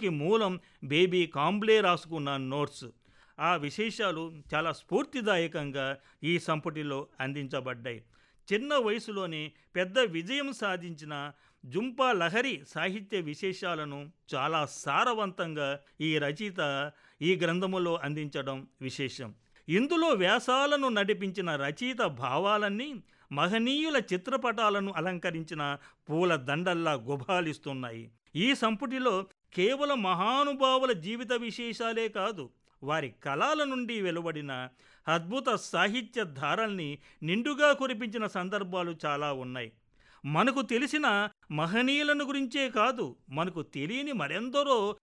దానికి మూలం బేబీ కాంబ్లే రాసుకున్న నోట్స్ ఆ విశేషాలు చాలా స్ఫూర్తిదాయకంగా ఈ సంపుటిలో అందించబడ్డాయి చిన్న వయసులోనే పెద్ద విజయం సాధించిన జుంపా లహరి సాహిత్య విశేషాలను చాలా సారవంతంగా ఈ రచయిత ఈ గ్రంథములో అందించడం విశేషం ఇందులో వ్యాసాలను నడిపించిన రచయిత భావాలన్నీ మహనీయుల చిత్రపటాలను అలంకరించిన పూల దండల్లా గుబాలిస్తున్నాయి ఈ సంపుటిలో కేవలం మహానుభావుల జీవిత విశేషాలే కాదు వారి కళల నుండి వెలువడిన అద్భుత సాహిత్య ధారల్ని నిండుగా కురిపించిన సందర్భాలు చాలా ఉన్నాయి మనకు తెలిసిన మహనీయులను గురించే కాదు మనకు తెలియని మరెందరో